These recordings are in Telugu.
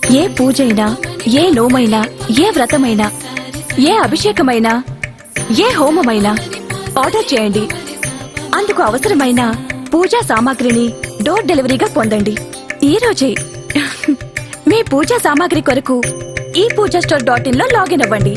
ఏ పూజైనా ఏ నోమైనా ఏ వ్రతమైనా ఏ అభిషేకమైనా ఏ హోమమైనా ఆర్డర్ చేయండి అందుకు అవసరమైన పూజా సామాగ్రిని డోర్ డెలివరీగా పొందండి ఈ రోజే మీ పూజా సామాగ్రి కొరకు ఈ పూజా స్టోర్ డాట్ ఇన్ లో లాగిన్ అవ్వండి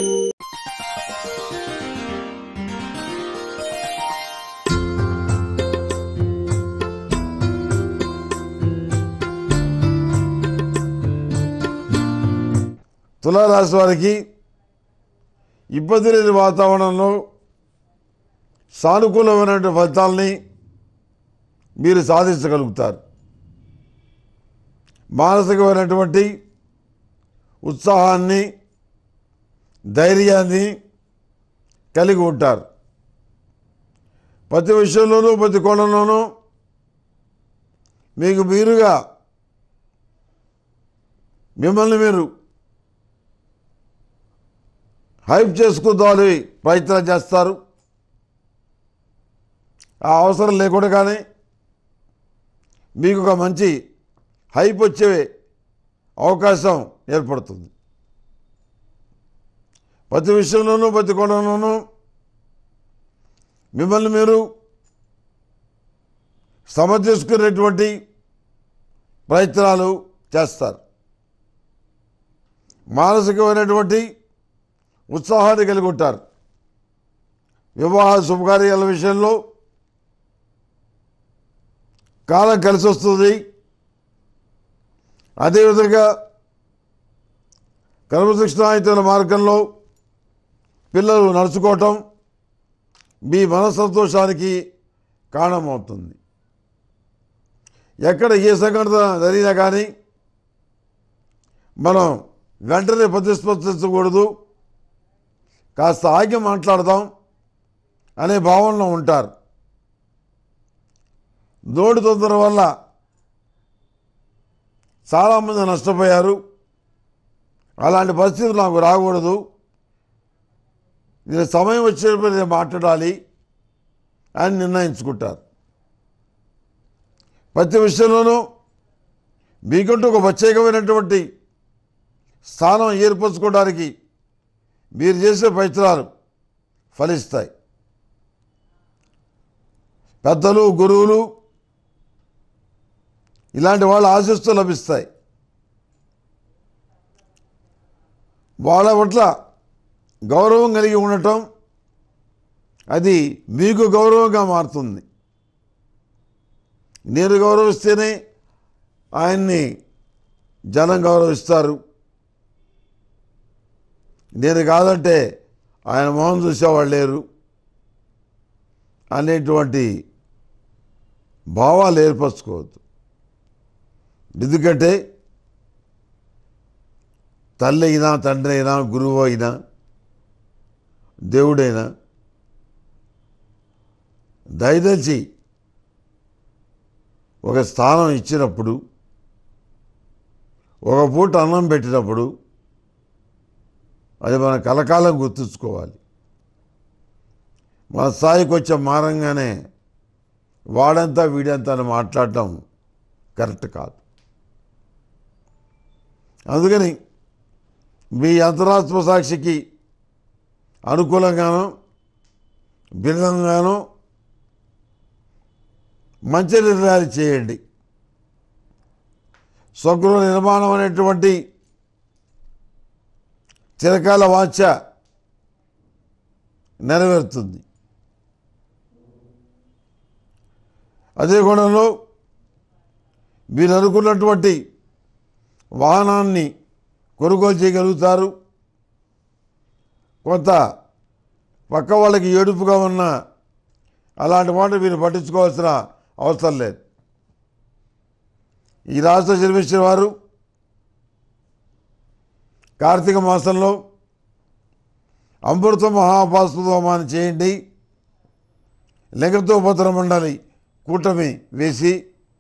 తులారాశి వారికి ఇబ్బంది లేని వాతావరణంలో సానుకూలమైనటువంటి ఫలితాలని మీరు సాధించగలుగుతారు మానసికమైనటువంటి ఉత్సాహాన్ని ధైర్యాన్ని కలిగి ఉంటారు ప్రతి విషయంలోనూ ప్రతి కోణంలోనూ మీకు మీరుగా మిమ్మల్ని మీరు హైప్ చేసుకుందామని ప్రయత్నం చేస్తారు ఆ అవసరం లేకుండా కానీ మీకు ఒక మంచి హైప్ వచ్చే అవకాశం ఏర్పడుతుంది ప్రతి విషయంలోనూ ప్రతి కోణంలోనూ మిమ్మల్ని మీరు సమర్థించుకునేటువంటి ప్రయత్నాలు చేస్తారు మానసికమైనటువంటి ఉత్సాహాన్ని కలిగి ఉంటారు వివాహ శుభకార్యాల విషయంలో కాలం కలిసి వస్తుంది అదేవిధంగా క్రమశిక్షణాయుతమైన మార్గంలో పిల్లలు నడుచుకోవటం మీ మనసంతోషానికి కారణమవుతుంది ఎక్కడ ఏ సంఘటన జరిగినా కానీ మనం వెంటనే ప్రతిస్పందించకూడదు కాస్త ఆగి మాట్లాడదాం అనే భావనలో ఉంటారు నోటి తొందర వల్ల చాలామంది నష్టపోయారు అలాంటి పరిస్థితి నాకు రాకూడదు నేను సమయం వచ్చేటప్పుడు నేను మాట్లాడాలి అని నిర్ణయించుకుంటారు ప్రతి విషయంలోనూ మీకంటూ ఒక ప్రత్యేకమైనటువంటి స్థానం ఏర్పరచుకోవడానికి మీరు చేసే ప్రయత్నాలు ఫలిస్తాయి పెద్దలు గురువులు ఇలాంటి వాళ్ళ ఆశిస్తూ లభిస్తాయి వాళ్ళ పట్ల గౌరవం కలిగి ఉండటం అది మీకు గౌరవంగా మారుతుంది నేను గౌరవిస్తేనే ఆయన్ని జనం గౌరవిస్తారు నేను కాదంటే ఆయన మొహం చూసేవాళ్ళు లేరు అనేటువంటి భావాలు ఏర్పరచుకోవద్దు ఎందుకంటే తల్లి అయినా తండ్రి అయినా గురువు అయినా దేవుడైనా దయదలిచి ఒక స్థానం ఇచ్చినప్పుడు ఒక పూట అన్నం పెట్టినప్పుడు అది మనం కలకాలం గుర్తుంచుకోవాలి మన స్థాయికి వచ్చే మారంగానే వాడంతా వీడంతా అని మాట్లాడటం కరెక్ట్ కాదు అందుకని మీ అంతరాత్మ సాక్షికి అనుకూలంగానో భిన్నంగానో మంచి నిర్ణయాలు చేయండి స్వగృహ నిర్మాణం అనేటువంటి చిరకాల వాంఛ నెరవేరుతుంది అదే కోణంలో మీరు అనుకున్నటువంటి వాహనాన్ని కొనుగోలు చేయగలుగుతారు కొంత పక్క వాళ్ళకి ఏడుపుగా ఉన్న అలాంటి మాట మీరు పట్టించుకోవాల్సిన అవసరం లేదు ఈ రాష్ట్ర జన్మించిన వారు కార్తీక మాసంలో అమృత మహాపాస్పదోమాన్ని చేయండి లింగతోపత్ర మండలి కూటమి వేసి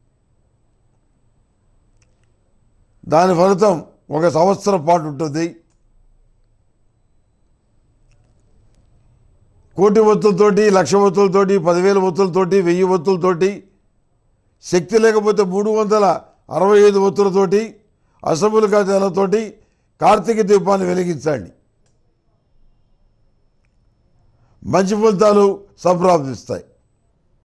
దాని ఫలితం ఒక సంవత్సరం పాటు ఉంటుంది కోటి ఒత్తులతోటి లక్ష ఒత్తులతోటి పదివేల ఒత్తులతోటి వెయ్యి ఒత్తులతోటి శక్తి లేకపోతే మూడు వందల అరవై ఐదు ఒత్తులతోటి అసములుగా తెలతోటి కార్తీక దీపాన్ని వెలిగించండి మంచి ఫలితాలు సంప్రాప్తిస్తాయి